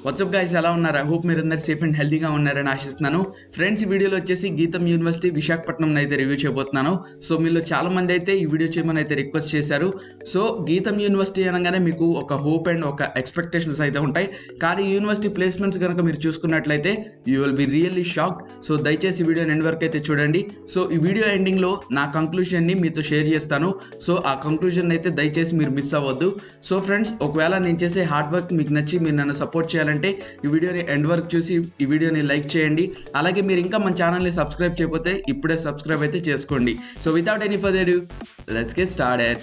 WhatsApp guys ఎలా ఉన్నారు I hope మీరు అందరు సేఫ్ అండ్ హెల్తీగా ఉన్నారని ఆశిస్తున్నాను ఫ్రెండ్స్ ఈ వీడియోలో వచ్చేసి గీతం యూనివర్సిటీ విశాఖపట్నం అయితే రివ్యూ చేయబోతున్నాను సో మీలో చాలా మంది అయితే ఈ వీడియో చేయమని అయితే రిక్వెస్ట్ చేశారు సో గీతం యూనివర్సిటీ అనగానే మీకు ఒక హోప్ అండ్ ఒక ఎక్స్పెక్టేషన్స్ అయితే ఉంటాయి కానీ యూనివర్సిటీ ప్లేస్మెంట్స్ కనుక మీరు చూసుకున్నట్లయితే you will be really shocked so దయచేసి ఈ వీడియో ఎండ్ వరకు అయితే చూడండి సో ఈ వీడియో ఎండింగ్లో నా కంక్లూషన్ని మీతో షేర్ చేస్తాను సో ఆ కంక్లూజన్ అయితే దయచేసి మీరు మిస్ అవ్వద్దు సో ఫ్రెండ్స్ ఒకవేళ నేను చేసే హార్డ్ వర్క్ మీకు నచ్చి మీరు నన్ను సపోర్ట్ చేయాలంటే ఈ వీడియోని ఎండ్ వరకు చూసి ఈ వీడియోని లైక్ చేయండి అలాగే మీరు ఇంకా మన ఛానల్ని సబ్స్క్రైబ్ చేయకపోతే ఇప్పుడే సబ్స్క్రైబ్ అయితే చేసుకోండి so without any further let's get start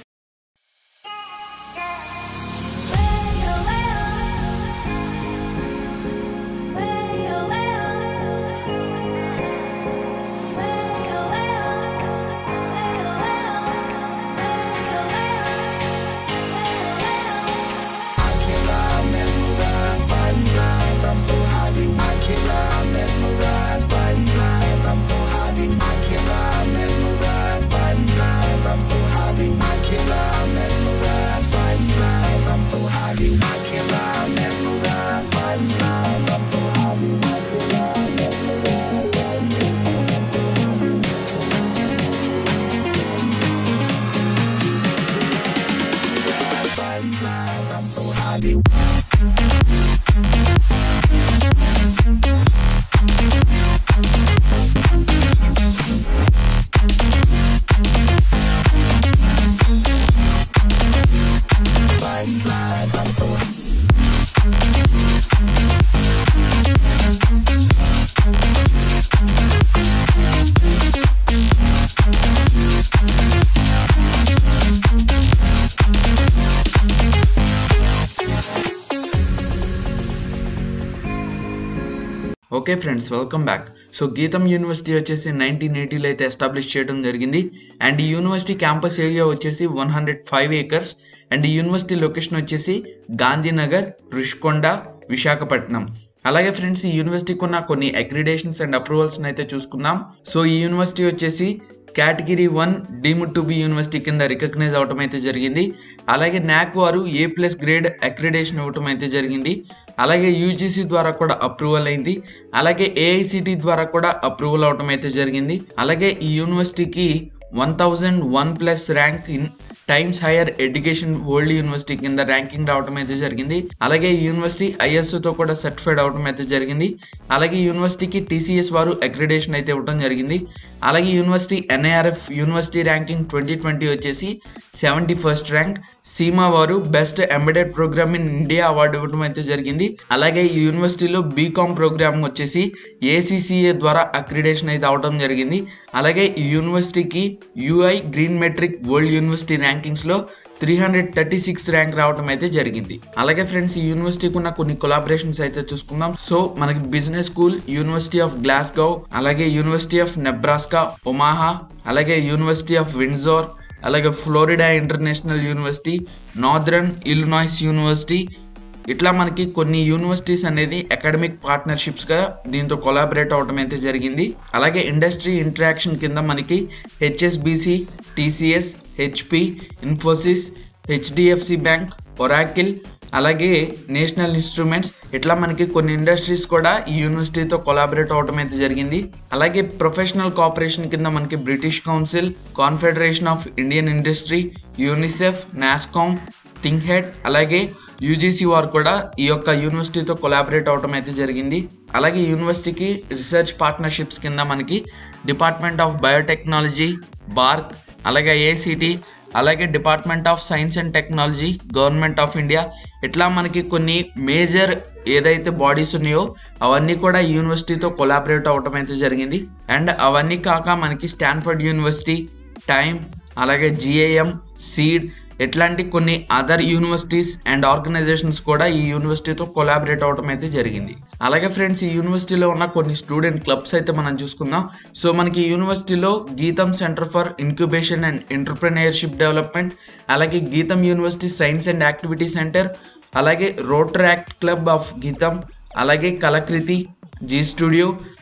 okay friends welcome back so Gitam university వచ్చేసి నైన్టీన్ ఎయిటీలో అయితే ఎస్టాబ్లిష్ చేయడం జరిగింది అండ్ ఈ యూనివర్సిటీ క్యాంపస్ ఏరియా వచ్చేసి one hundred five acres and ఈ యూనివర్సిటీ లొకేషన్ వచ్చేసి గాంధీనగర్ రుషికొండ విశాఖపట్నం అలాగే ఫ్రెండ్స్ ఈ యూనివర్సిటీకి ఉన్న కొన్ని అక్రిడేషన్స్ అండ్ అప్రూవల్స్ని అయితే చూసుకుందాం సో ఈ యూనివర్సిటీ వచ్చేసి category one deemed to be university కింద రికగ్నైజ్ అవటం అయితే జరిగింది అలాగే నాక్ వారు ఏ ప్లస్ గ్రేడ్ అక్రిడేషన్ ఇవ్వటం అయితే జరిగింది అలాగే యూజీసీ ద్వారా కూడా అప్రూవల్ అయింది అలాగే ఏఐసిటి ద్వారా కూడా అప్రూవల్ అవటం అయితే జరిగింది అలాగే ఈ యూనివర్సిటీకి one thousand one plus rank in Times Higher Education World University కింద ర్యాంకింగ్ రావడం అయితే జరిగింది అలాగే ఈ యూనివర్సిటీ ఐఎస్ఓతో కూడా సర్టిఫైడ్ అవడం అయితే జరిగింది అలాగే యూనివర్సిటీకి టీసీఎస్ వారు అక్రిడేషన్ అయితే ఇవ్వడం జరిగింది అలాగే university NIRF university ranking twenty twenty వచ్చేసి సెవెంటీ ఫస్ట్ ర్యాంక్ సీమా వారు best embedded program in India award ఇవ్వడం అయితే జరిగింది అలాగే ఈ యూనివర్సిటీలో బీకామ్ ప్రోగ్రామ్ వచ్చేసి ఏసీసీఏ ద్వారా అక్రిడేషన్ అయితే అవడం జరిగింది అలాగే ఈ యూనివర్సిటీకి యూఐ గ్రీన్ మెట్రిక్ వరల్డ్ యూనివర్సిటీ ర్యాంకింగ్స్లో three hundred thirty six rank రావడం అయితే జరిగింది అలాగే ఫ్రెండ్స్ ఈ యూనివర్సిటీకి ఉన్న కొన్ని కొలాబరేషన్స్ అయితే చూసుకుందాం సో మనకి business school university of Glasgow అలాగే యూనివర్సిటీ ఆఫ్ నెబ్రాస్కా ఒమాహా అలాగే యూనివర్సిటీ ఆఫ్ విండ్జోర్ అలాగే Florida International University Northern Illinois University ఇట్లా మనకి కొన్ని యూనివర్సిటీస్ అనేది అకాడమిక్ పార్ట్నర్షిప్స్గా దీంతో కొలాబరేట్ అవడం అయితే జరిగింది అలాగే ఇండస్ట్రీ ఇంటరాక్షన్ కింద మనకి HSBC TCS HP Infosys HDFC bank Oracle అలాగే నేషనల్ ఇన్స్ట్రుమెంట్స్ ఇట్లా మనకి కొన్ని ఇండస్ట్రీస్ కూడా ఈ యూనివర్సిటీతో కొలాబరేట్ అవడం అయితే జరిగింది అలాగే ప్రొఫెషనల్ కోఆపరేషన్ కింద మనకి British council confederation of Indian industry UNICEF NASSCOM think head అలాగే యూజీసీ వారు కూడా ఈ యొక్క యూనివర్సిటీతో కొలాబరేట్ అవడం అయితే జరిగింది అలాగే యూనివర్సిటీకి రీసెర్చ్ పార్ట్నర్షిప్స్ కింద మనకి డిపార్ట్మెంట్ ఆఫ్ బయోటెక్నాలజీ బార్క్ అలాగే ఏసీటీ అలాగే department of science and technology government of India ఇట్లా మనకి కొన్ని మేజర్ ఏదైతే బాడీస్ ఉన్నాయో అవన్నీ కూడా యూనివర్సిటీతో కొలాబరేట్ అవడం అయితే జరిగింది అండ్ అవన్నీ కాక మనకి స్టాన్ఫర్డ్ యూనివర్సిటీ టైమ్ అలాగే జిఏఎం సీడ్ ఇట్లాంటి కొన్ని అదర్ యూనివర్సిటీస్ అండ్ ఆర్గనైజేషన్స్ కూడా ఈ యూనివర్సిటీతో కొలాబరేట్ అవడం అయితే జరిగింది అలాగే ఫ్రెండ్స్ ఈ యూనివర్సిటీలో ఉన్న కొన్ని స్టూడెంట్ క్లబ్స్ అయితే మనం చూసుకుందాం సో మనకి యూనివర్సిటీలో GITAM center for incubation and entrepreneurship development అలాగే GITAM university science and activity center అలాగే rotaract club of GITAM అలాగే కలకృతి జీ స్టూడియో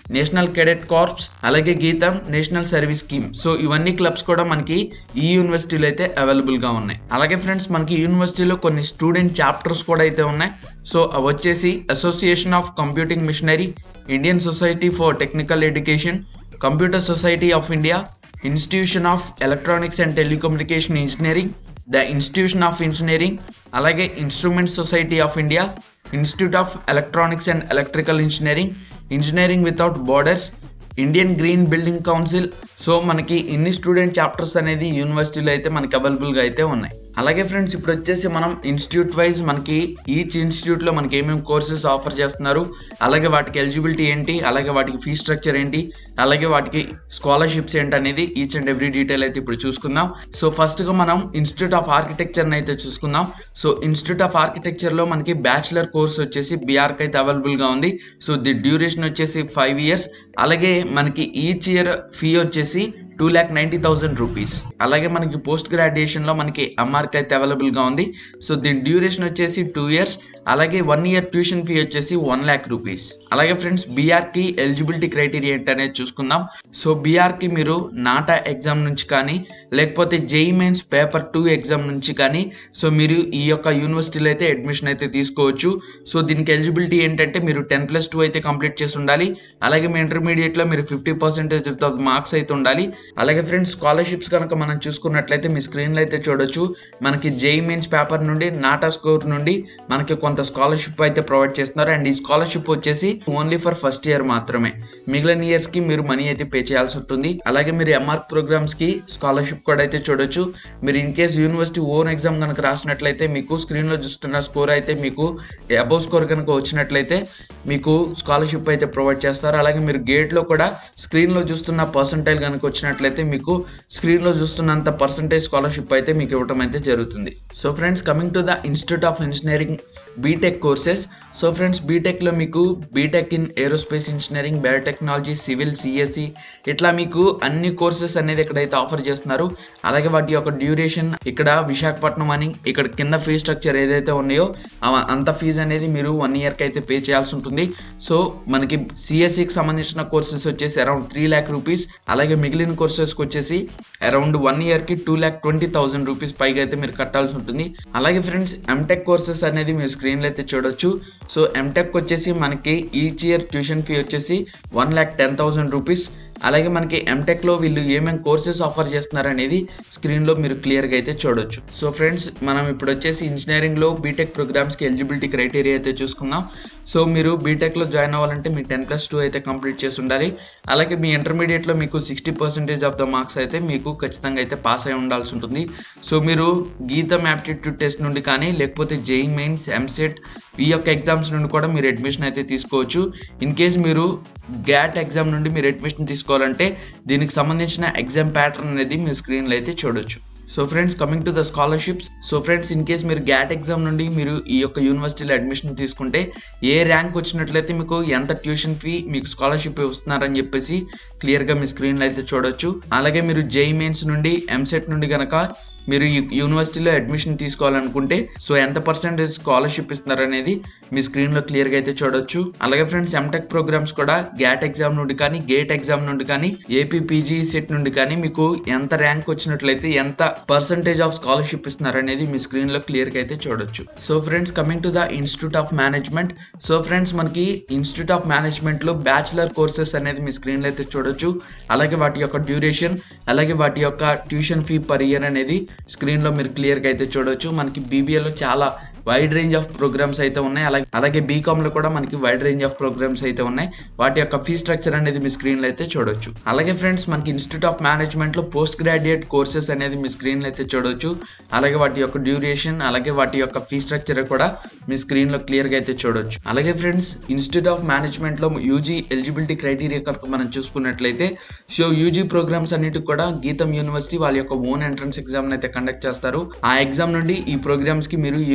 నేషనల్ కెడెట్ కార్ప్స్ అలాగే GITAM national service scheme so ఇవన్నీ క్లబ్స్ కూడా మనకి ఈ యూనివర్సిటీలో అయితే అవైలబుల్ గా ఉన్నాయి అలాగే ఫ్రెండ్స్ మనకి యూనివర్సిటీలో కొన్ని స్టూడెంట్ చాప్టర్స్ కూడా అయితే ఉన్నాయి సో అవి వచ్చేసి association of computing machinery Indian society for technical education computer society of India institution of electronics and telecommunication engineering the institution of engineering అలాగే instrument society of India institute of electronics and electrical engineering engineering without borders Indian green building council so మనకి ఇన్ని student chapters అనేది యూనివర్సిటీలో అయితే మనకి అవైలబుల్గా అయితే ఉన్నాయి అలాగే ఫ్రెండ్స్ ఇప్పుడు వచ్చేసి మనం ఇన్స్టిట్యూట్ వైజ్ మనకి ఈచ్ ఇన్స్టిట్యూట్లో మనకి ఏమేమి కోర్సెస్ ఆఫర్ చేస్తున్నారు అలాగే వాటికి ఎలిజిబిలిటీ ఏంటి అలాగే వాటికి ఫీ స్ట్రక్చర్ ఏంటి అలాగే వాటికి స్కాలర్షిప్స్ ఏంటి అనేది ఈచ్ అండ్ ఎవ్రీ డీటెయిల్ అయితే ఇప్పుడు చూసుకుందాం సో ఫస్ట్గా మనం ఇన్స్టిట్యూట్ ఆఫ్ ఆర్కిటెక్చర్ని అయితే చూసుకుందాం సో ఇన్స్టిట్యూట్ ఆఫ్ ఆర్కిటెక్చర్లో మనకి బ్యాచిలర్ కోర్స్ వచ్చేసి బీఆర్కి అయితే అవైలబుల్గా ఉంది సో ది డ్యూరేషన్ వచ్చేసి ఫైవ్ ఇయర్స్ అలాగే మనకి ఈచ్ ఇయర్ ఫీ వచ్చేసి two lakh ninety thousand rupees అలాగే మనకి పోస్ట్ గ్రాడ్యుయేషన్లో మనకి ఎంఆర్క్ అయితే అవైలబుల్గా ఉంది సో దీని డ్యూరేషన్ వచ్చేసి టూ ఇయర్స్ అలాగే వన్ ఇయర్ ట్యూషన్ ఫీ వచ్చేసి వన్ ల్యాక్ రూపీస్ అలాగే ఫ్రెండ్స్ బీఆర్కి ఎలిజిబిలిటీ క్రైటీరియా ఏంటనేది చూసుకుందాం సో బీఆర్కి మీరు నాటా ఎగ్జామ్ నుంచి కానీ లేకపోతే JEE mains paper two exam నుంచి కానీ సో మీరు ఈ యొక్క యూనివర్సిటీలో అయితే అడ్మిషన్ అయితే తీసుకోవచ్చు సో దీనికి ఎలిజిబిలిటీ ఏంటంటే మీరు టెన్ ప్లస్ టూ అయితే కంప్లీట్ చేసి ఉండాలి అలాగే మీ ఇంటర్మీడియట్లో మీరు ఫిఫ్టీ పర్సెంటేజ్ ఆఫ్ మార్క్స్ అయితే ఉండాలి అలాగే ఫ్రెండ్స్ స్కాలర్షిప్స్ కనుక మనం చూసుకున్నట్లయితే మీ స్క్రీన్లో అయితే చూడొచ్చు మనకి జేఈ మెయిన్స్ పేపర్ నుండి నాటా స్కోర్ నుండి మనకి కొంత స్కాలర్షిప్ అయితే ప్రొవైడ్ చేస్తున్నారు అండ్ ఈ స్కాలర్షిప్ వచ్చేసి ఓన్లీ ఫర్ ఫస్ట్ ఇయర్ మాత్రమే మిగిలిన ఇయర్స్ కి మీరు మనీ అయితే పే చేయాల్సి ఉంటుంది అలాగే మీరు ఎంఆర్ ప్రోగ్రామ్స్ కి స్కాలర్షిప్ కూడా అయితే చూడొచ్చు మీరు in case university own exam కనుక రాసినట్లయితే మీకు స్క్రీన్ లో చూస్తున్న స్కోర్ అయితే మీకు అబౌవ్ స్కోర్ కనుక వచ్చినట్లయితే మీకు స్కాలర్షిప్ అయితే ప్రొవైడ్ చేస్తారు అలాగే మీరు గేట్ లో కూడా స్క్రీన్ లో చూస్తున్న పర్సంటైల్ కనుక వచ్చినట్లయితే మీకు స్క్రీన్ లో చూస్తున్నంత పర్సంటేజ్ స్కాలర్షిప్ అయితే మీకు ఇవ్వడం అయితే జరుగుతుంది so friends coming to the institute of engineering BTech courses so friends బీటెక్లో మీకు BTech in aerospace engineering biotechnology civil CSC ఇట్లా మీకు అన్ని కోర్సెస్ అనేది ఇక్కడైతే ఆఫర్ చేస్తున్నారు అలాగే వాటి యొక్క డ్యూరేషన్ ఇక్కడ విశాఖపట్నం అని ఇక్కడ కింద ఫీ స్ట్రక్చర్ ఏదైతే ఉన్నాయో ఆ- అంత ఫీజు అనేది మీరు వన్ ఇయర్కి అయితే పే చేయాల్సి ఉంటుంది సో మనకి సిఎస్సికి సంబంధించిన కోర్సెస్ వచ్చేసి అరౌండ్ త్రీ ల్యాక్ రూపీస్ అలాగే మిగిలిన కోర్సెస్కి వచ్చేసి అరౌండ్ వన్ ఇయర్కి two lakh twenty thousand rupees పైగా అయితే మీరు కట్టాల్సి ఉంటుంది అలాగే ఫ్రెండ్స్ ఎంటెక్ కోర్సెస్ అనేది మీరు స్క్రీన్లో అయితే చూడొచ్చు సో ఎంటెక్ వచ్చేసి మనకి ఈచ్ ఇయర్ ట్యూషన్ ఫీ వచ్చేసి one lakh ten thousand rupees అలాగే మనకి ఎంటెక్లో వీళ్ళు ఏమేమి కోర్సెస్ ఆఫర్ చేస్తున్నారు అనేది స్క్రీన్లో మీరు క్లియర్గా అయితే చూడొచ్చు సో ఫ్రెండ్స్ మనం ఇప్పుడు వచ్చేసి ఇంజనీరింగ్లో బీటెక్ ప్రోగ్రామ్స్కి ఎలిజిబిలిటీ క్రైటీరియా అయితే చూసుకుందాం సో మీరు బీటెక్లో జాయిన్ అవ్వాలంటే మీ టెన్ ప్లస్ టూ అయితే కంప్లీట్ చేసి ఉండాలి అలాగే మీ ఇంటర్మీడియట్లో మీకు sixty percentage of the marks అయితే మీకు ఖచ్చితంగా అయితే పాస్ అయి ఉండాల్సి ఉంటుంది సో మీరు గీతం యాప్టిట్యూడ్ టెస్ట్ నుండి కానీ లేకపోతే జేఈ మెయిన్స్ ఎంసెట్ ఈ యొక్క ఎగ్జామ్స్ నుండి కూడా మీరు అడ్మిషన్ అయితే తీసుకోవచ్చు ఇన్ కేస్ మీరు గ్యాట్ ఎగ్జామ్ నుండి మీరు అడ్మిషన్ తీసుకోవాలంటే దీనికి సంబంధించిన ఎగ్జామ్ ప్యాటర్న్ అనేది మీ స్క్రీన్లో అయితే చూడొచ్చు so friends coming to the scholarships so friends in case మీరు గ్యాట్ ఎగ్జామ్ నుండి మీరు ఈ యొక్క యూనివర్సిటీలో అడ్మిషన్ తీసుకుంటే ఏ ర్యాంక్ వచ్చినట్లయితే మీకు ఎంత ట్యూషన్ ఫీ మీకు స్కాలర్షిప్ ఇస్తున్నారని చెప్పేసి క్లియర్గా మీ స్క్రీన్లో అయితే చూడొచ్చు అలాగే మీరు జేఈ మెయిన్స్ నుండి ఎంసెట్ నుండి కనుక మీరు ఈ యూనివర్సిటీలో అడ్మిషన్ తీసుకోవాలనుకుంటే సో ఎంత పర్సెంటేజ్ స్కాలర్షిప్ ఇస్తున్నారు అనేది మీ స్క్రీన్లో క్లియర్గా అయితే చూడొచ్చు అలాగే ఫ్రెండ్స్ ఎంటెక్ ప్రోగ్రామ్స్ కూడా గ్యాట్ ఎగ్జామ్ నుండి కానీ గేట్ ఎగ్జామ్ నుండి కానీ ఏపీ పీజీ సెట్ నుండి కానీ మీకు ఎంత ర్యాంక్ వచ్చినట్లయితే ఎంత పర్సంటేజ్ ఆఫ్ స్కాలర్షిప్ ఇస్తున్నారు అనేది మీ స్క్రీన్లో క్లియర్గా అయితే చూడొచ్చు so friends coming to the institute of management so friends మనకి ఇన్స్టిట్యూట్ ఆఫ్ మేనేజ్మెంట్లో బ్యాచిలర్ కోర్సెస్ అనేది మీ స్క్రీన్లో అయితే చూడొచ్చు అలాగే వాటి యొక్క డ్యూరేషన్ అలాగే వాటి యొక్క ట్యూషన్ ఫీ పర్ ఇయర్ అనేది స్క్రీన్లో మీరు క్లియర్గా అయితే చూడొచ్చు మనకి బీబీఏలో చాలా వైడ్ రేంజ్ ఆఫ్ ప్రోగ్రామ్స్ అయితే ఉన్నాయి అలాగే అలాగే బీకామ్లో కూడా మనకి వైడ్ రేంజ్ ఆఫ్ ప్రోగ్రామ్స్ అయితే ఉన్నాయి వాటి యొక్క ఫీ స్ట్రక్చర్ అనేది మీ స్క్రీన్లో అయితే చూడొచ్చు అలాగే ఫ్రెండ్స్ మనకి ఇన్స్టిట్యూట్ ఆఫ్ మేనేజ్మెంట్లో పోస్ట్ గ్రాడ్యుయేట్ కోర్సెస్ అనేది మీ స్క్రీన్లో అయితే చూడొచ్చు అలాగే వాటి యొక్క డ్యూరేషన్ అలాగే వాటి యొక్క ఫీ స్ట్రక్చర్ కూడా మీ స్క్రీన్లో క్లియర్గా అయితే చూడొచ్చు అలాగే ఫ్రెండ్స్ ఇన్స్టిట్యూట్ ఆఫ్ మేనేజ్మెంట్లో యూజీ ఎలిజిబిలిటీ క్రైటీరియా కనుక మనం చూసుకున్నట్లయితే సో యూజీ ప్రోగ్రామ్స్ అన్నిటికి కూడా గీతం యూనివర్సిటీ వాళ్ళ యొక్క ఓన్ ఎంట్రన్స్ ఎగ్జామ్ అయితే కండక్ట్ చేస్తారు ఆ ఎగ్జామ్ నుండి ఈ ప్రోగ్రామ్స్ కి మీరు యూనివర్సిటీలో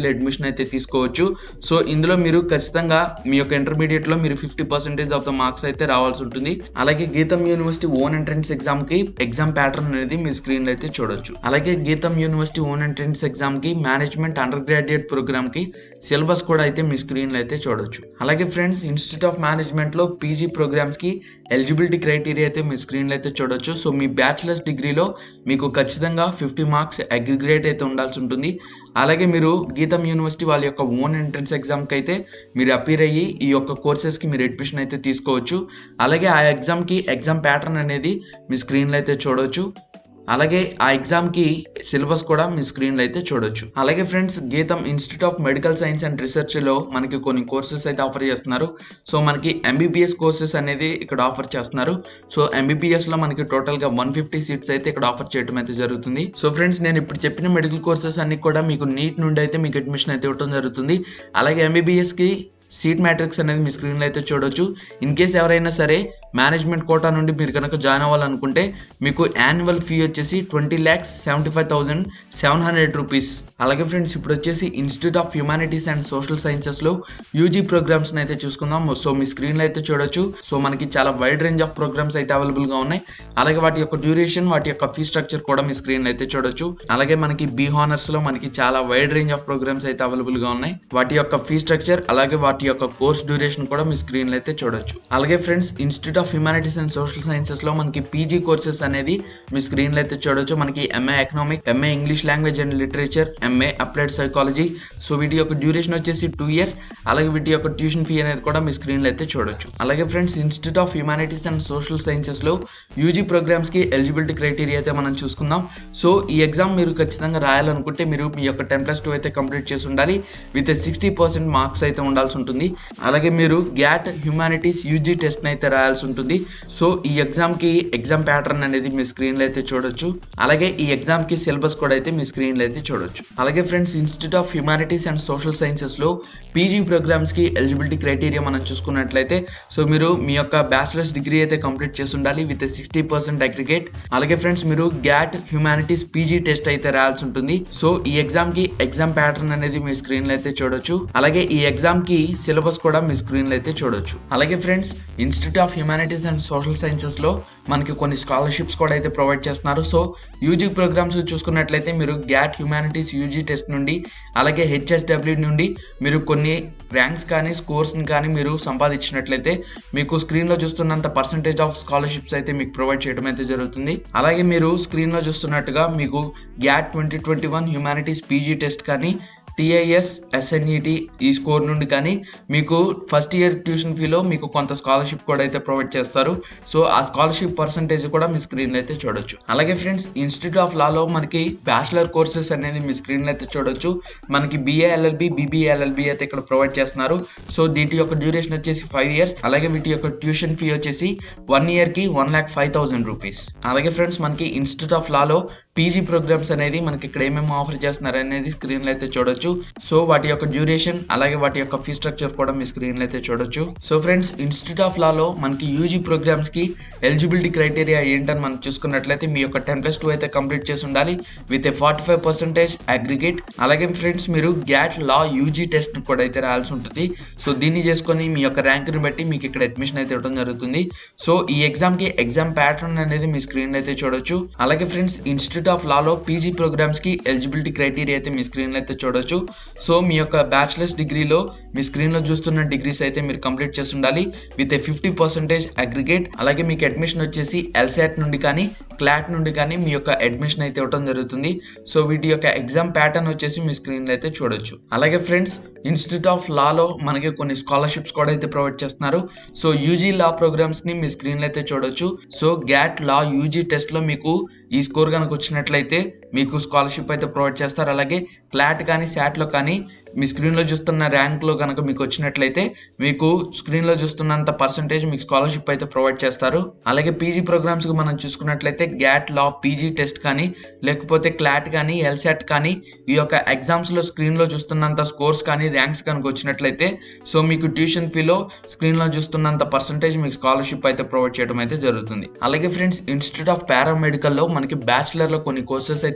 కాలేజీలో అడ్మిషన్ అయితే తీసుకోవచ్చు సో ఇందులో మీరు ఖచ్చితంగా మీ యొక్క ఇంటర్మీడియట్లో మీరు fifty percentage of the marks అయితే రావాల్సి ఉంటుంది అలాగే GITAM university own entrance exam కి ఎగ్జామ్ ప్యాటర్న్ అనేది మీ స్క్రీన్ లో అయితే చూడొచ్చు అలాగే GITAM university own entrance exam కి మేనేజ్మెంట్ అండర్ గ్రాడ్యుయేట్ ప్రోగ్రామ్ కి సిలబస్ కూడా అయితే మీ స్క్రీన్ లో అయితే చూడొచ్చు అలాగే ఫ్రెండ్స్ ఇన్స్టిట్యూట్ ఆఫ్ మేనేజ్మెంట్ లో పీజీ ప్రోగ్రామ్స్ కి ఎలిజిబిలిటీ క్రైటీరియా అయితే మీ స్క్రీన్ లో అయితే చూడొచ్చు సో మీ బ్యాచిలర్స్ డిగ్రీలో మీకు ఖచ్చితంగా ఫిఫ్టీ మార్క్స్ అగ్రిగ్రేట్ అయితే ఉండాల్సి ఉంటుంది అలాగే మీరు గీతం యూనివర్సిటీ వాళ్ళ యొక్క ఓన్ ఎంట్రన్స్ ఎగ్జామ్కి అయితే మీరు అపీర్ అయ్యి ఈ యొక్క కోర్సెస్కి మీరు అడ్మిషన్ అయితే తీసుకోవచ్చు అలాగే ఆ ఎగ్జామ్కి ఎగ్జామ్ ప్యాటర్న్ అనేది మీ స్క్రీన్లో అయితే చూడవచ్చు అలాగే ఆ ఎగ్జామ్కి సిలబస్ కూడా మీ స్క్రీన్లో అయితే చూడొచ్చు అలాగే friends GITAM institute of medical science and రీసెర్చ్లో మనకి కొన్ని కోర్సెస్ అయితే ఆఫర్ చేస్తున్నారు సో మనకి ఎంబీబీఎస్ కోర్సెస్ అనేది ఇక్కడ ఆఫర్ చేస్తున్నారు సో ఎంబీబీఎస్లో మనకి టోటల్గా వన్ ఫిఫ్టీ సీట్స్ అయితే ఇక్కడ ఆఫర్ చేయడం అయితే జరుగుతుంది సో ఫ్రెండ్స్ నేను ఇప్పుడు చెప్పిన మెడికల్ కోర్సెస్ అన్ని కూడా మీకు నీట్ నుండి అయితే మీకు అడ్మిషన్ అయితే ఇవ్వడం జరుగుతుంది అలాగే ఎంబీబీఎస్కి సీట్ మ్యాట్రిక్స్ అనేది మీ స్క్రీన్లో అయితే చూడొచ్చు ఇన్ కేస్ ఎవరైనా సరే మేనేజ్మెంట్ కోటా నుండి మీరు కనుక జాయిన్ అవ్వాలనుకుంటే మీకు యాన్యువల్ ఫీ వచ్చేసి twenty lakhs seventy five thousand seven hundred rupees అలాగే ఫ్రెండ్స్ ఇప్పుడు వచ్చేసి institute of humanities and social సైన్సెస్లో యూజీ ప్రోగ్రామ్స్ని అయితే చూసుకుందాం సో మీ స్క్రీన్లో అయితే చూడొచ్చు సో మనకి చాలా వైడ్ రేంజ్ ఆఫ్ ప్రోగ్రామ్స్ అయితే అవైలబుల్గా ఉన్నాయి అలాగే వాటి యొక్క డ్యూరేషన్ వాటి యొక్క ఫీ స్ట్రక్చర్ కూడా మీ స్క్రీన్లో అయితే చూడొచ్చు అలాగే మనకి బీ హానర్స్లో మనకి చాలా వైడ్ రేంజ్ ఆఫ్ ప్రోగ్రామ్స్ అయితే అవైలబుల్గా ఉన్నాయి వాటి యొక్క ఫీ స్ట్రక్చర్ అలాగే వాటి యొక్క కోర్స్ డ్యూరేషన్ కూడా మీ స్క్రీన్లో అయితే చూడొచ్చు అలాగే friends institute of humanities and social సైన్సెస్లో మనకి పీజీ కోర్సెస్ అనేది మీ స్క్రీన్లో అయితే చూడొచ్చు మనకి MA economic MA English language and literature MA applied psychology so వీటి యొక్క డ్యూరేషన్ వచ్చేసి టూ ఇయర్స్ అలాగే వీటి యొక్క ట్యూషన్ ఫీ అనేది కూడా మీ స్క్రీన్లో అయితే చూడొచ్చు అలాగే friends institute of humanities and social సైన్సెస్లో యూజీ ప్రోగ్రామ్స్కి ఎలిజిబిలిటీ క్రైటీరియా అయితే మనం చూసుకుందాం సో ఈ ఎగ్జామ్ మీరు ఖచ్చితంగా రాయాలనుకుంటే మీరు మీ యొక్క టెన్ ప్లస్ టూ అయితే కంప్లీట్ చేసి ఉండాలి విత్ సిక్స్టీ పర్సెంట్ మార్క్స్ అయితే ఉండాల్సి ఉంటుంది అలాగే మీరు గ్యాట్ హ్యుమానిటీస్ యూజీ టెస్ట్ అయితే రాయాల్సి ఉంటుంది సో ఈ ఎగ్జామ్కి ఎగ్జామ్ ప్యాటర్న్ అనేది మీ స్క్రీన్లో అయితే చూడొచ్చు అలాగే ఈ ఎగ్జామ్కి సిలబస్ కూడా అయితే మీ స్క్రీన్లో అయితే చూడొచ్చు అలాగే friends institute of humanities and social సైన్సెస్లో పీజీ ప్రోగ్రామ్స్కి ఎలిజిబిలిటీ క్రైటీరియా మనం చూసుకున్నట్లయితే సో మీరు మీ యొక్క బ్యాచిలర్స్ డిగ్రీ అయితే కంప్లీట్ చేసి ఉండాలి విత్ సిక్స్టీ పర్సెంట్ అగ్రిగేట్ అలాగే ఫ్రెండ్స్ మీరు గ్యాట్ హ్యుమానిటీస్ పీజీ టెస్ట్ అయితే రాయాల్సి ఉంటుంది సో ఈ ఎగ్జామ్కి ఎగ్జామ్ ప్యాటర్న్ అనేది మీ స్క్రీన్లో అయితే చూడొచ్చు అలాగే ఈ ఎగ్జామ్కి సిలబస్ కూడా మీ స్క్రీన్లో అయితే చూడొచ్చు అలాగే friends institute of humanities and social సైన్సెస్లో మనకి కొన్ని స్కాలర్షిప్స్ కూడా అయితే ప్రొవైడ్ చేస్తున్నారు సో యూజీ ప్రోగ్రామ్స్ చూసుకున్నట్లయితే మీరు గ్యాట్ హ్యుమానిటీస్ యూజీ టెస్ట్ నుండి అలాగే హెచ్ఎస్డబ్ల్యూ నుండి మీరు కొన్ని ర్యాంక్స్ కానీ స్కోర్స్ని కానీ మీరు సంపాదించినట్లయితే మీకు స్క్రీన్లో చూస్తున్నంత పర్సంటేజ్ ఆఫ్ స్కాలర్షిప్స్ అయితే మీకు ప్రొవైడ్ చేయడం అయితే జరుగుతుంది అలాగే మీరు స్క్రీన్లో చూస్తున్నట్టుగా మీకు GAT twenty twenty one humanities PG test కానీ టిఐఎస్ ఎస్ఎన్ఈటి ఈ స్కోర్ నుండి కానీ మీకు ఫస్ట్ ఇయర్ ట్యూషన్ ఫీలో మీకు కొంత స్కాలర్షిప్ కూడా అయితే ప్రొవైడ్ చేస్తారు సో ఆ స్కాలర్షిప్ పర్సంటేజ్ కూడా మీ స్క్రీన్లో అయితే చూడొచ్చు అలాగే ఫ్రెండ్స్ ఇన్స్టిట్యూట్ ఆఫ్ లాలో మనకి బ్యాచిలర్ కోర్సెస్ అనేది మీ స్క్రీన్లో అయితే చూడొచ్చు మనకి బిఏ ఎల్ఎల్బి బీబీఏ ఎల్ఎల్బి అయితే ఇక్కడ ప్రొవైడ్ చేస్తున్నారు సో దీటి యొక్క డ్యూరేషన్ వచ్చేసి ఫైవ్ ఇయర్స్ అలాగే వీటి యొక్క ట్యూషన్ ఫీ వచ్చేసి వన్ ఇయర్కి one lakh five thousand rupees అలాగే ఫ్రెండ్స్ మనకి ఇన్స్టిట్యూట్ ఆఫ్ లాలో పీజీ ప్రోగ్రామ్స్ అనేది మనకి ఇక్కడ ఏమేమి ఆఫర్ చేస్తున్నారు అనేది స్క్రీన్లో అయితే చూడొచ్చు సో వాటి యొక్క డ్యూరేషన్ అలాగే వాటి యొక్క ఫీ స్ట్రక్చర్ కూడా మీ స్క్రీన్లో అయితే చూడొచ్చు సో ఫ్రెండ్స్ ఇన్స్టిట్యూట్ ఆఫ్ లాలో మనకి యూజీ ప్రోగ్రామ్స్ కి ఎలిజిబిలిటీ క్రైటీరియా ఏంటని మనం చూసుకున్నట్లయితే మీ యొక్క టెన్ ప్లస్ టూ అయితే కంప్లీట్ చేసి ఉండాలి with a forty five percentage aggregate అలాగే ఫ్రెండ్స్ మీరు గ్యాట్ లా యూజీ టెస్ట్ కూడా అయితే రాయాల్సి ఉంటుంది సో దీన్ని చేసుకొని మీ యొక్క ర్యాంక్ని బట్టి మీకు ఇక్కడ అడ్మిషన్ అయితే ఇవ్వడం జరుగుతుంది సో ఈ ఎగ్జామ్ కి ఎగ్జామ్ ప్యాటర్న్ అనేది మీ స్క్రీన్ అయితే చూడొచ్చు అలాగే ఫ్రెండ్స్ ఇన్స్టిట్యూట్ ఆఫ్ లాలో పీజీ ప్రోగ్రామ్స్ కి ఎలిజిబిలిటీ క్రైటీరియా అయితే మీ స్క్రీన్ అయితే చూడొచ్చు సో మీ యొక్క బ్యాచిలర్స్ డిగ్రీలో మీ స్క్రీన్ లో చూస్తున్న డిగ్రీస్ అయితే మీరు కంప్లీట్ చేసి ఉండాలి with a fifty percentage aggregate అలాగే మీకు అడ్మిషన్ వచ్చేసి ఎల్సాట్ నుండి కానీ క్లాట్ నుండి కానీ మీ యొక్క అడ్మిషన్ అయితే ఇవ్వడం జరుగుతుంది సో వీటి యొక్క ఎగ్జామ్ ప్యాటర్న్ వచ్చేసి మీ స్క్రీన్ లో అయితే చూడొచ్చు అలాగే ఫ్రెండ్స్ ఇన్స్టిట్యూట్ ఆఫ్ లాలో మనకి కొన్ని స్కాలర్షిప్స్ కూడా అయితే ప్రొవైడ్ చేస్తున్నారు సో యూజీ లా ప్రోగ్రామ్స్ ని మీ స్క్రీన్ లో అయితే చూడొచ్చు so GAT law UG test లో మీకు ఈ స్కోర్ కనుక వచ్చినట్లయితే మీకు స్కాలర్షిప్ అయితే ప్రొవైడ్ చేస్తారు అలాగే క్లాట్ కానీ శాట్లో కానీ మీ స్క్రీన్లో చూస్తున్న ర్యాంక్లో కనుక మీకు వచ్చినట్లయితే మీకు స్క్రీన్లో చూస్తున్నంత పర్సంటేజ్ మీకు స్కాలర్షిప్ అయితే ప్రొవైడ్ చేస్తారు అలాగే పీజీ ప్రోగ్రామ్స్కి మనం చూసుకున్నట్లయితే గ్యాట్ లా పీజీ టెస్ట్ కానీ లేకపోతే క్లాట్ కానీ ఎల్సాట్ కానీ ఈ యొక్క ఎగ్జామ్స్లో స్క్రీన్లో చూస్తున్నంత స్కోర్స్ కానీ ర్యాంక్స్ కనుక వచ్చినట్లయితే సో మీకు ట్యూషన్ ఫీలో స్క్రీన్లో చూస్తున్నంత పర్సంటేజ్ మీకు స్కాలర్షిప్ అయితే ప్రొవైడ్ చేయడం అయితే జరుగుతుంది అలాగే ఫ్రెండ్స్ ఇన్స్టిట్యూట్ ఆఫ్ పారామెడికల్లో మనకి బ్యాచిలర్లో కొన్ని కోర్సెస్ అయితే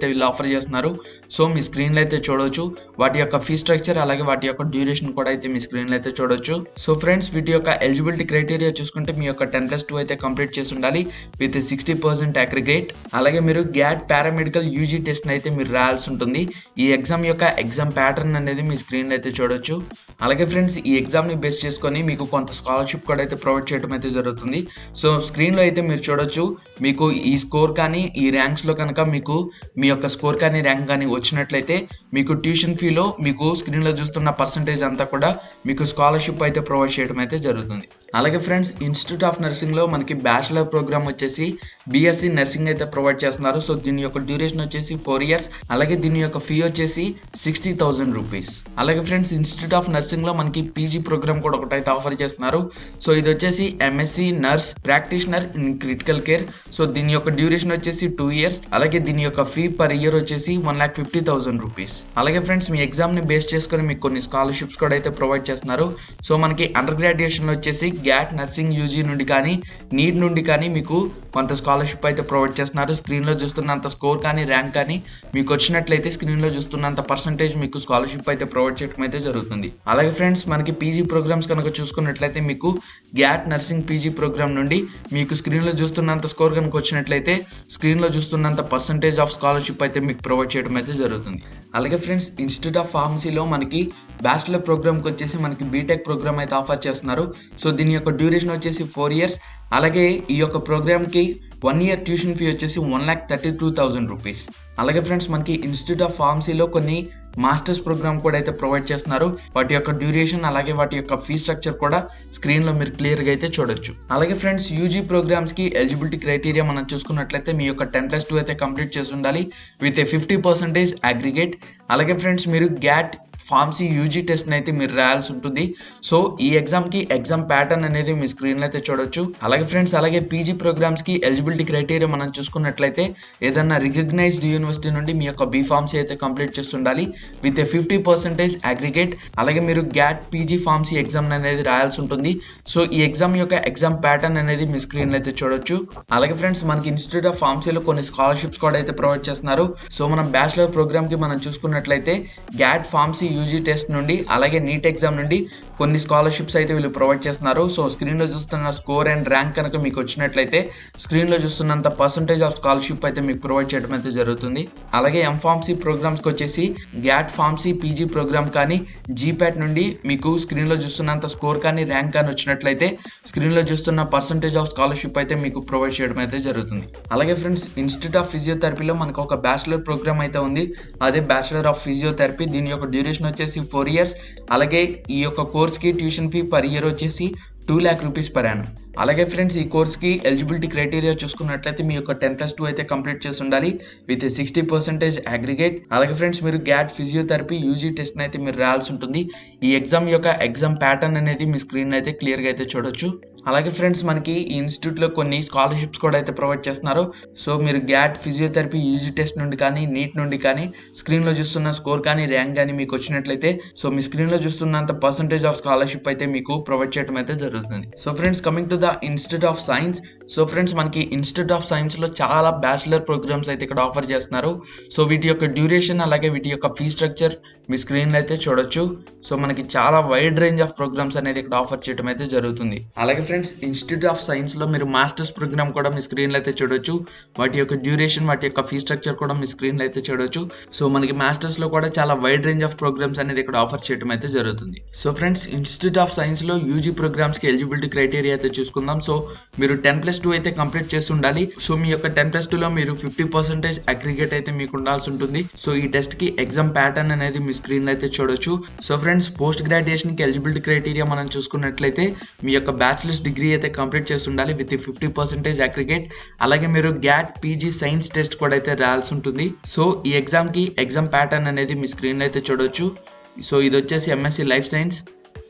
అయితే వీళ్ళు ఆఫర్ చేస్తున్నారు సో మీ స్క్రీన్లో అయితే చూడొచ్చు వాటి యొక్క ఫీ స్ట్రక్చర్ అలాగే వాటి యొక్క డ్యూరేషన్ కూడా అయితే మీ స్క్రీన్లో అయితే చూడొచ్చు సో ఫ్రెండ్స్ వీటి యొక్క ఎలిజిబిలిటీ క్రైటీరియా చూసుకుంటే మీ యొక్క టెన్ ప్లస్ టూ అయితే కంప్లీట్ చేసి ఉండాలి విత్ సిక్స్టీ పర్సెంట్ అగ్రిగేట్ అలాగే మీరు గ్యాట్ పారామెడికల్ యూజీ టెస్ట్ అయితే మీరు రాయాల్సి ఉంటుంది ఈ ఎగ్జామ్ యొక్క ఎగ్జామ్ ప్యాటర్న్ అనేది మీ స్క్రీన్ అయితే చూడొచ్చు అలాగే ఫ్రెండ్స్ ఈ ఎగ్జామ్ని బేస్ చేసుకొని మీకు కొంత స్కాలర్షిప్ కూడా అయితే ప్రొవైడ్ చేయడం అయితే జరుగుతుంది సో స్క్రీన్లో అయితే మీరు చూడొచ్చు మీకు ఈ స్కోర్ కానీ ఈ ర్యాంక్స్లో కనుక మీకు మీ యొక్క స్కోర్ కానీ ర్యాంక్ కానీ వచ్చినట్లయితే మీకు ట్యూషన్ ఫీలో మీకు స్క్రీన్లో చూస్తున్న పర్సంటేజ్ అంతా కూడా మీకు స్కాలర్షిప్ అయితే ప్రొవైడ్ చేయడం అయితే జరుగుతుంది అలాగే ఫ్రెండ్స్ ఇన్స్టిట్యూట్ ఆఫ్ నర్సింగ్లో మనకి బ్యాచిలర్ ప్రోగ్రామ్ వచ్చేసి బీఎస్సీ నర్సింగ్ అయితే ప్రొవైడ్ చేస్తున్నారు సో దీని యొక్క డ్యూరేషన్ వచ్చేసి ఫోర్ ఇయర్స్ అలాగే దీని యొక్క ఫీ వచ్చేసి సిక్స్టీ థౌసండ్ రూపీస్ అలాగే ఫ్రెండ్స్ ఇన్స్టిట్యూట్ ఆఫ్ నర్సింగ్లో మనకి పీజీ ప్రోగ్రామ్ కూడా ఒకటైతే ఆఫర్ చేస్తున్నారు సో ఇది వచ్చేసి MSc nurse practitioner in critical care so దీని యొక్క డ్యూరేషన్ వచ్చేసి టూ ఇయర్స్ అలాగే దీని యొక్క ఫీ పర్ ఇయర్ వచ్చేసి one lakh fifty thousand rupees అలాగే ఫ్రెండ్స్ మీ ఎగ్జామ్ని బేస్ చేసుకొని మీకు కొన్ని స్కాలర్షిప్స్ కూడా అయితే ప్రొవైడ్ చేస్తున్నారు సో మనకి అండర్ గ్రాడ్యుయేషన్లో వచ్చేసి గ్యాట్ నర్సింగ్ యూజీ నుండి కానీ నీట్ నుండి కానీ మీకు కొంత స్కాలర్షిప్ అయితే ప్రొవైడ్ చేస్తున్నారు స్క్రీన్లో చూస్తున్నంత స్కోర్ కానీ ర్యాంక్ కానీ మీకు వచ్చినట్లయితే స్క్రీన్లో చూస్తున్నంత పర్సంటేజ్ మీకు స్కాలర్షిప్ అయితే ప్రొవైడ్ చేయడం అయితే జరుగుతుంది అలాగే ఫ్రెండ్స్ మనకి పీజీ ప్రోగ్రామ్స్ కనుక చూసుకున్నట్లయితే మీకు గ్యాట్ నర్సింగ్ పీజీ ప్రోగ్రామ్ నుండి మీకు స్క్రీన్లో చూస్తున్నంత స్కోర్ కనుక వచ్చినట్లయితే స్క్రీన్లో చూస్తున్నంత పర్సంటేజ్ ఆఫ్ స్కాలర్షిప్ అయితే మీకు ప్రొవైడ్ చేయడం అయితే జరుగుతుంది అలాగే ఫ్రెండ్స్ ఇన్స్టిట్యూట్ ఆఫ్ ఫార్మసీలో మనకి బ్యాచిలర్ ప్రోగ్రామ్కి వచ్చేసి మనకి బీటెక్ ప్రోగ్రామ్ అయితే ఆఫర్ చేస్తున్నారు సో దీని యొక్క డ్యూరేషన్ వచ్చేసి ఫోర్ ఇయర్స్ అలాగే ఈ యొక్క ప్రోగ్రామ్కి వన్ ఇయర్ ట్యూషన్ ఫీ వచ్చేసి one lakh thirty two thousand rupees అలాగే ఫ్రెండ్స్ మనకి ఇన్స్టిట్యూట్ ఆఫ్ ఫార్మసీలో కొన్ని మాస్టర్స్ ప్రోగ్రామ్ కూడా అయితే ప్రొవైడ్ చేస్తున్నారు వాటి యొక్క డ్యూరేషన్ అలాగే వాటి యొక్క ఫీ స్ట్రక్చర్ కూడా స్క్రీన్లో మీరు క్లియర్గా అయితే చూడొచ్చు అలాగే ఫ్రెండ్స్ యూజీ ప్రోగ్రామ్స్కి ఎలిజిబిలిటీ క్రైటీరియా మనం చూసుకున్నట్లయితే మీ యొక్క టెన్ ప్లస్ టూ అయితే కంప్లీట్ చేసి ఉండాలి with a fifty percentage aggregate అలాగే ఫ్రెండ్స్ మీరు గ్యాట్ ఫార్మసీ యూజీ టెస్ట్ని అయితే మీరు రాయాల్సి ఉంటుంది సో ఈ ఎగ్జామ్కి ఎగ్జామ్ ప్యాటర్న్ అనేది మీ స్క్రీన్లో అయితే చూడొచ్చు అలాగే ఫ్రెండ్స్ అలాగే పీజీ ప్రోగ్రామ్స్కి ఎలిజిబిలిటీ క్రైటీరియా మనం చూసుకున్నట్లయితే ఏదన్నా రికగ్నైజ్డ్ యూనివర్సిటీ నుండి మీ యొక్క బీ ఫార్మసీ అయితే కంప్లీట్ చేసి ఉండాలి with a fifty percentage aggregate అలాగే మీరు గ్యాట్ పీజీ ఫార్మసీ ఎగ్జామ్ అనేది రాయాల్సి ఉంటుంది సో ఈ ఎగ్జామ్ యొక్క ఎగ్జామ్ ప్యాటర్న్ అనేది మీ స్క్రీన్లో అయితే చూడొచ్చు అలాగే ఫ్రెండ్స్ మనకి ఇన్స్టిట్యూట్ ఆఫ్ ఫార్మసీలో కొన్ని స్కాలర్షిప్స్ కూడా అయితే ప్రొవైడ్ చేస్తున్నారు సో మనం బ్యాచిలర్ ప్రోగ్రామ్కి మనం చూసుకున్నట్లయితే గ్యాట్ ఫార్మసీ యూజీ టెస్ట్ నుండి అలాగే నీట్ ఎగ్జామ్ నుండి కొన్ని స్కాలర్షిప్స్ అయితే వీళ్ళు ప్రొవైడ్ చేస్తున్నారు సో స్క్రీన్లో చూస్తున్న స్కోర్ అండ్ ర్యాంక్ కనుక మీకు వచ్చినట్లయితే స్క్రీన్లో చూస్తున్నంత పర్సంటేజ్ ఆఫ్ స్కాలర్షిప్ అయితే మీకు ప్రొవైడ్ చేయడం అయితే జరుగుతుంది అలాగే ఎం ఫార్మసీ ప్రోగ్రామ్స్కి వచ్చేసి గ్యాట్ ఫార్మసీ పీజీ ప్రోగ్రామ్ కానీ జీప్యాట్ నుండి మీకు స్క్రీన్లో చూస్తున్నంత స్కోర్ కానీ ర్యాంక్ కానీ వచ్చినట్లయితే స్క్రీన్లో చూస్తున్న పర్సంటేజ్ ఆఫ్ స్కాలర్షిప్ అయితే మీకు ప్రొవైడ్ చేయడం అయితే జరుగుతుంది అలాగే ఫ్రెండ్స్ ఇన్స్టిట్యూట్ ఆఫ్ ఫిజియోథెరపీలో మనకు ఒక బ్యాచిలర్ ప్రోగ్రామ్ అయితే ఉంది అదే బ్యాచిలర్ ఆఫ్ ఫిజియోథెరపీ దీని యొక్క డ్యూరేషన్ వచ్చేసి ఫోర్ ఇయర్స్ అలాగే ఈ యొక్క కోర్స్కి ట్యూషన్ ఫీ పర్ ఇయర్ వచ్చేసి two lakh rupees per annum అలాగే ఫ్రెండ్స్ ఈ కోర్స్కి ఎలిజిబిలిటీ క్రైటీరియా చూసుకున్నట్లయితే మీ యొక్క టెన్ ప్లస్ టూ అయితే కంప్లీట్ చేసి ఉండాలి విత్ సిక్స్టీ పర్సెంటేజ్ అగ్రిగేట్ అలాగే ఫ్రెండ్స్ మీరు గ్యాట్ ఫిజియోథెరపీ యూజీ టెస్ట్ అయితే మీరు రాయాల్సి ఉంటుంది ఈ ఎగ్జామ్ యొక్క ఎగ్జామ్ ప్యాటర్న్ అనేది మీ స్క్రీన్ అయితే క్లియర్గా అయితే చూడొచ్చు అలాగే ఫ్రెండ్స్ మనకి ఈ ఇన్స్టిట్యూట్లో కొన్ని స్కాలర్షిప్స్ కూడా అయితే ప్రొవైడ్ చేస్తున్నారు సో మీరు గ్యాట్ ఫిజియోథెరపీ యూజీ టెస్ట్ నుండి కానీ నీట్ నుండి కానీ స్క్రీన్లో చూస్తున్న స్కోర్ కానీ ర్యాంక్ కానీ మీకు వచ్చినట్లయితే సో మీ స్క్రీన్లో చూస్తున్నంత పర్సంటేజ్ ఆఫ్ స్కాలర్షిప్ అయితే మీకు ప్రొవైడ్ చేయడం అయితే జరుగుతుంది so friends coming to the institute of science so friends మనకి ఇన్స్టిట్యూట్ ఆఫ్ సైన్స్లో చాలా బ్యాచిలర్ ప్రోగ్రామ్స్ అయితే ఇక్కడ ఆఫర్ చేస్తున్నారు సో వీటి యొక్క డ్యూరేషన్ అలాగే వీటి యొక్క ఫీ స్ట్రక్చర్ మీ స్క్రీన్లో అయితే చూడొచ్చు సో మనకి చాలా వైడ్ రేంజ్ ఆఫ్ ప్రోగ్రామ్స్ అనేది ఇక్కడ ఆఫర్ చేయడం అయితే జరుగుతుంది అలాగే ఫ్రెండ్స్ ఇన్స్టిట్యూట్ ఆఫ్ సైన్స్లో మీరు మాస్టర్స్ ప్రోగ్రామ్ కూడా మీ స్క్రీన్లో అయితే చూడొచ్చు వాటి యొక్క డ్యూరేషన్ వాటి యొక్క ఫీ స్ట్రక్చర్ కూడా మీ స్క్రీన్లో అయితే చూడొచ్చు సో మనకి మాస్టర్స్లో కూడా చాలా వైడ్ రేంజ్ ఆఫ్ ప్రోగ్రామ్స్ అనేది ఇక్కడ ఆఫర్ చేయడం అయితే జరుగుతుంది సో ఫ్రెండ్స్ ఇన్స్టిట్యూట్ ఆఫ్ సైన్స్లో యూజీ ప్రోగ్రామ్స్కి ఎలిజిబిలిటీ క్రైటీరియా అయితే చూసుకుందాం సో మీరు టెన్ ప్లస్ టూ అయితే కంప్లీట్ చేసి ఉండాలి సో మీ యొక్క టెన్ ప్లస్ టూలో మీరు ఫిఫ్టీ పర్సెంటేజ్ అగ్రిగేట్ అయితే మీకు ఉండాల్సి ఉంటుంది సో ఈ టెస్ట్కి ఎగ్జామ్ ప్యాటర్న్ అనేది మీ స్క్రీన్లో అయితే చూడొచ్చు సో ఫ్రెండ్స్ పోస్ట్ గ్రాడ్యుయేషన్కి ఎలిజిబిలిటీ క్రైటీరియా మనం చూసుకున్నట్లయితే మీ యొక్క బ్యాచిలర్స్ డిగ్రీ అయితే కంప్లీట్ చేసి ఉండాలి విత్ ఫిఫ్టీ పర్సెంటేజ్ అగ్రిగేట్ అలాగే మీరు గ్యాట్ పీజీ సైన్స్ టెస్ట్ కూడా అయితే రాయాల్సి ఉంటుంది సో ఈ ఎగ్జామ్కి ఎగ్జామ్ ప్యాటర్న్ అనేది మీ స్క్రీన్లో అయితే చూడొచ్చు సో ఇది వచ్చేసి ఎంఎస్సి లైఫ్ సైన్స్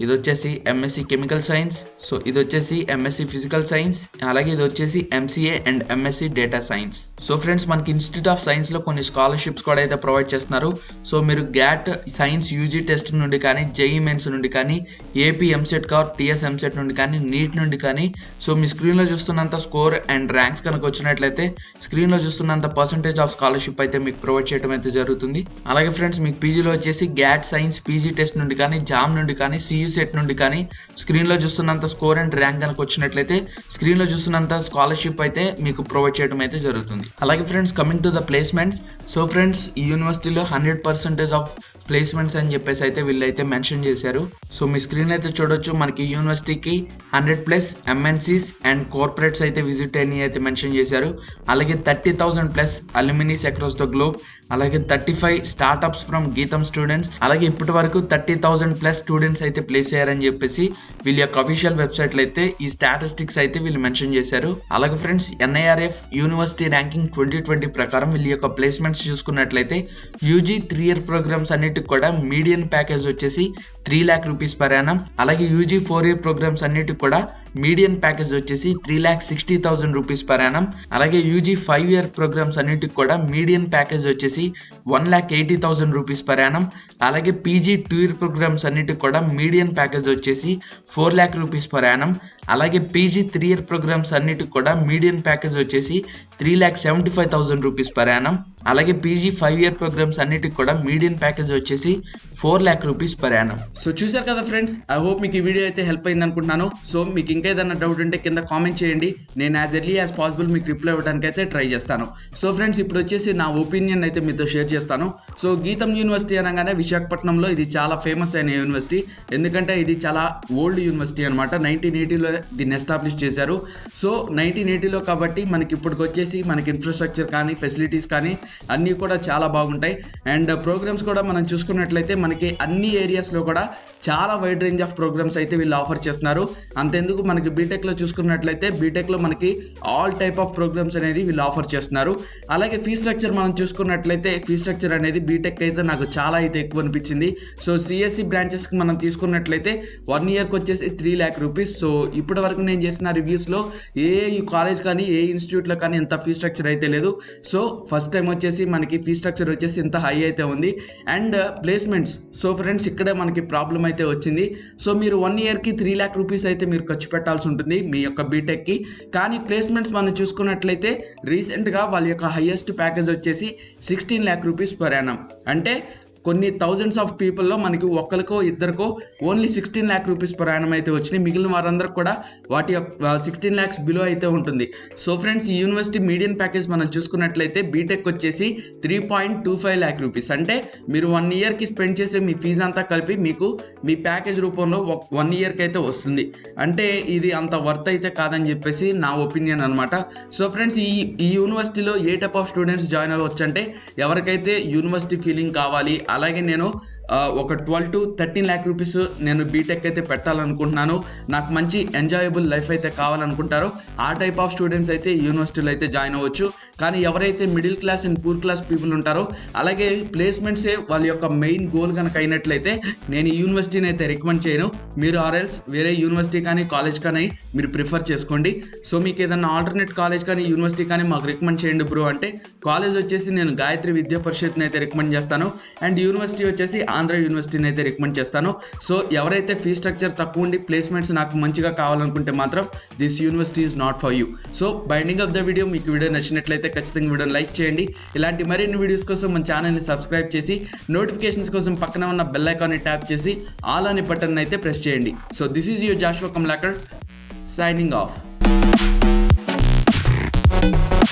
ఇది వచ్చేసి ఎంఎస్సి కెమికల్ సైన్స్ సో ఇది వచ్చేసి ఎంఎస్సి ఫిజికల్ సైన్స్ అలాగే ఇది వచ్చేసి MCA and MSc data science so friends మనకి ఇన్స్టిట్యూట్ ఆఫ్ సైన్స్లో కొన్ని స్కాలర్షిప్స్ కూడా అయితే ప్రొవైడ్ చేస్తున్నారు సో మీరు గ్యాట్ సైన్స్ యూజీ టెస్ట్ నుండి కానీ జేఈ మెన్స్ నుండి కానీ ఏపీ ఎంసెట్ కార్ టీఎస్ ఎంసెట్ నుండి కానీ నీట్ నుండి కానీ సో మీ స్క్రీన్లో చూస్తున్నంత స్కోర్ అండ్ ర్యాంక్స్ కనుక వచ్చినట్లయితే స్క్రీన్లో చూస్తున్నంత పర్సంటేజ్ ఆఫ్ స్కాలర్షిప్ అయితే మీకు ప్రొవైడ్ చేయడం అయితే జరుగుతుంది అలాగే ఫ్రెండ్స్ మీకు పీజీలో వచ్చేసి గ్యాట్ సైన్స్ పీజీ టెస్ట్ నుండి కానీ జామ్ నుండి కానీ సియూ సెట్ నుండి కానీ స్క్రీన్లో చూస్తున్నంత స్కోర్ అండ్ ర్యాంక్ కనుక వచ్చినట్లయితే స్క్రీన్లో చూస్తున్నంత స్కాలర్షిప్ అయితే మీకు ప్రొవైడ్ చేయడం అయితే జరుగుతుంది అలాగే friends coming to the placements so friends ఈ యూనివర్సిటీలో హండ్రెడ్ పర్సెంటేజ్ ఆఫ్ ప్లేస్మెంట్స్ అని చెప్పేసి అయితే వీళ్ళైతే మెన్షన్ చేశారు సో మీ స్క్రీన్ అయితే చూడొచ్చు మనకి యూనివర్సిటీకి hundred plus MNCs and corporates అయితే విజిట్ అని అయితే మెన్షన్ చేశారు అలాగే thirty thousand plus alumnis across the globe అలాగే thirty five startups from GITAM students అలాగే ఇప్పటి వరకు థర్టీ థౌసండ్ ప్లస్ స్టూడెంట్స్ అయితే ప్లేస్ అయ్యారని చెప్పేసి వీళ్ళ యొక్క అఫీషియల్ వెబ్సైట్లో అయితే ఈ స్టాటిస్టిక్స్ అయితే వీళ్ళు మెన్షన్ చేశారు అలాగే friends NIRF university ranking twenty twenty ప్రకారం వీళ్ళ యొక్క ప్లేస్మెంట్స్ చూసుకున్నట్లయితే యూజీ త్రీ ఇయర్ ప్రోగ్రామ్స్ అన్నిటికి కూడా మీడియన్ ప్యాకేజ్ వచ్చేసి three lakh rupees per annum అలాగే యూజీ ఫోర్ ఇయర్ ప్రోగ్రామ్స్ అన్నిటికి కూడా మీడియన్ ప్యాకేజ్ వచ్చేసి three lakh sixty thousand rupees per annum అలాగే యూజీ ఫైవ్ ఇయర్ ప్రోగ్రామ్స్ అన్నిటికి కూడా మీడియన్ ప్యాకేజ్ వచ్చేసి one lakh eighty thousand rupees per annum అలాగే పీజీ టూ ఇయర్ ప్రోగ్రామ్స్ అన్నిటికి కూడా మీడియన్ ప్యాకేజ్ వచ్చేసి four lakh rupees per annum అలాగే పీజీ త్రీ ఇయర్ ప్రోగ్రామ్స్ అన్నిటికి కూడా మీడియన్ ప్యాకేజ్ వచ్చేసి three lakh seventy five thousand rupees per annum అలాగే పీజీ ఫైవ్ ఇయర్ ప్రోగ్రామ్స్ అన్నిటికి కూడా మీడియన్ ప్యాకేజ్ వచ్చేసి four lakh rupees per annum so చూశారు కదా ఫ్రెండ్స్ ఐ హోప్ మీకు ఈ వీడియో అయితే హెల్ప్ అయింది అనుకుంటున్నాను సో మీకు ఇంకా ఏదైనా డౌట్ ఉంటే కింద కామెంట్ చేయండి నేను యాజ్ ఎర్లీ యాజ్ పాసిబుల్ మీకు రిప్లై ఇవ్వడానికి అయితే ట్రై చేస్తాను సో ఫ్రెండ్స్ ఇప్పుడు వచ్చేసి నా ఒపీనియన్ అయితే మీతో షేర్ చేస్తాను సో గీతం యూనివర్సిటీ అనగానే విశాఖపట్నంలో ఇది చాలా ఫేమస్ అయిన యూనివర్సిటీ ఎందుకంటే ఇది చాలా ఓల్డ్ యూనివర్సిటీ అనమాట నైన్టీన్ ఎయిటీలో దీన్ని ఎస్టాబ్లిష్ చేశారు సో నైన్టీన్ ఎయిటీలో కాబట్టి మనకి ఇప్పటికి వచ్చేసి మనకి ఇన్ఫ్రాస్ట్రక్చర్ కానీ ఫెసిలిటీస్ కానీ అన్నీ కూడా చాలా బాగుంటాయి అండ్ ప్రోగ్రామ్స్ కూడా మనం చూసుకున్నట్లయితే మనకి అన్ని ఏరియాస్లో కూడా చాలా వైడ్ రేంజ్ ఆఫ్ ప్రోగ్రామ్స్ అయితే వీళ్ళు ఆఫర్ చేస్తున్నారు అంతెందుకు మనకి బీటెక్లో చూసుకున్నట్లయితే బీటెక్లో మనకి ఆల్ టైప్ ఆఫ్ ప్రోగ్రామ్స్ అనేది వీళ్ళు ఆఫర్ చేస్తున్నారు అలాగే ఫీ స్ట్రక్చర్ మనం చూసుకున్నట్లయితే ఫీ స్ట్రక్చర్ అనేది బీటెక్ అయితే నాకు చాలా అయితే ఎక్కువ అనిపించింది సో సిఎస్సి బ్రాంచెస్కి మనం తీసుకున్నట్లయితే వన్ ఇయర్కి వచ్చేసి త్రీ ల్యాక్ రూపీస్ సో ఇప్పటి వరకు నేను చేసిన రివ్యూస్లో ఏ కాలేజ్ కానీ ఏ ఇన్స్టిట్యూట్లో కానీ ఇంత ఫీ స్ట్రక్చర్ అయితే లేదు సో ఫస్ట్ టైం వచ్చేసి మనకి ఫీ స్ట్రక్చర్ వచ్చేసి ఇంత హై అయితే ఉంది అండ్ ప్లేస్మెంట్స్ సో ఫ్రెండ్స్ ఇక్కడే మనకి ప్రాబ్లం అయితే వచ్చింది సో మీరు వన్ ఇయర్కి త్రీ ల్యాక్ రూపీస్ అయితే మీరు ఖర్చు పెట్టాల్సి ఉంటుంది మీ యొక్క బీటెక్కి కానీ ప్లేస్మెంట్స్ మనం చూసుకున్నట్లయితే రీసెంట్గా వాళ్ళ యొక్క హైయెస్ట్ ప్యాకేజ్ వచ్చేసి sixteen lakh rupees per annum అంటే కొన్ని థౌజండ్స్ ఆఫ్ పీపుల్లో మనకి ఒక్కరికో ఇద్దరికో ఓన్లీ సిక్స్టీన్ ల్యాక్ రూపీస్ ప్రయాణం అయితే వచ్చినాయి మిగిలిన వారందరికి కూడా వాటి సిక్స్టీన్ ల్యాక్స్ బిలో అయితే ఉంటుంది సో ఫ్రెండ్స్ ఈ యూనివర్సిటీ మీడియం ప్యాకేజ్ మనం చూసుకున్నట్లయితే బీటెక్ వచ్చేసి three point two five lakh rupees అంటే మీరు వన్ ఇయర్కి స్పెండ్ చేసే మీ ఫీజు అంతా కలిపి మీకు మీ ప్యాకేజ్ రూపంలో వన్ ఇయర్కి అయితే వస్తుంది అంటే ఇది అంత వర్త్ అయితే కాదని చెప్పేసి నా ఒపీనియన్ అనమాట సో ఫ్రెండ్స్ ఈ ఈ యూనివర్సిటీలో ఏ టైప్ ఆఫ్ స్టూడెంట్స్ జాయిన్ అవ్వచ్చు అంటే ఎవరికైతే యూనివర్సిటీ ఫీలింగ్ కావాలి అలాగే నేను ఆ, ఒక twelve to thirteen lakh rupees నేను బీటెక్ అయితే పెట్టాలనుకుంటున్నాను నాకు మంచి ఎంజాయబుల్ లైఫ్ అయితే కావాలనుకుంటారో ఆ టైప్ ఆఫ్ స్టూడెంట్స్ అయితే ఈ యూనివర్సిటీలో అయితే జాయిన్ అవ్వచ్చు కానీ ఎవరైతే middle class and poor class people ఉంటారో అలాగే ప్లేస్మెంట్సే వాళ్ళ యొక్క మెయిన్ గోల్ కనుక అయినట్లయితే నేను ఈ యూనివర్సిటీని అయితే రికమెండ్ చేయను మీరు ఆర్ఎల్స్ వేరే యూనివర్సిటీ కానీ కాలేజ్ కానీ మీరు ప్రిఫర్ చేసుకోండి సో మీకు ఏదైనా ఆల్టర్నేట్ కాలేజ్ కానీ యూనివర్సిటీ కానీ మాకు రికమెండ్ చేయండి బ్రో అంటే కాలేజ్ వచ్చేసి నేను గాయత్రి విద్యా పరిషత్ని అయితే రికమెండ్ చేస్తాను అండ్ యూనివర్సిటీ వచ్చేసి ఆంధ్ర యూనివర్సిటీని అయితే రికమెండ్ చేస్తాను సో ఎవరైతే ఫీ స్ట్రక్చర్ తక్కువ ఉండి ప్లేస్మెంట్స్ నాకు మంచిగా కావాలనుకుంటే మాత్రం this university is not for you so binding of the video మీకు వీడియో నచ్చినట్లయితే ఖచ్చితంగా వీడియోని లైక్ చేయండి ఇలాంటి మరిన్ని వీడియోస్ కోసం మన ఛానల్ని సబ్స్క్రైబ్ చేసి నోటిఫికేషన్స్ కోసం పక్కన ఉన్న బెల్ ఐకాన్ని ట్యాప్ చేసి ఆల్ అనే బటన్ అయితే ప్రెస్ చేయండి so this is your Joshua Kamalakar signing of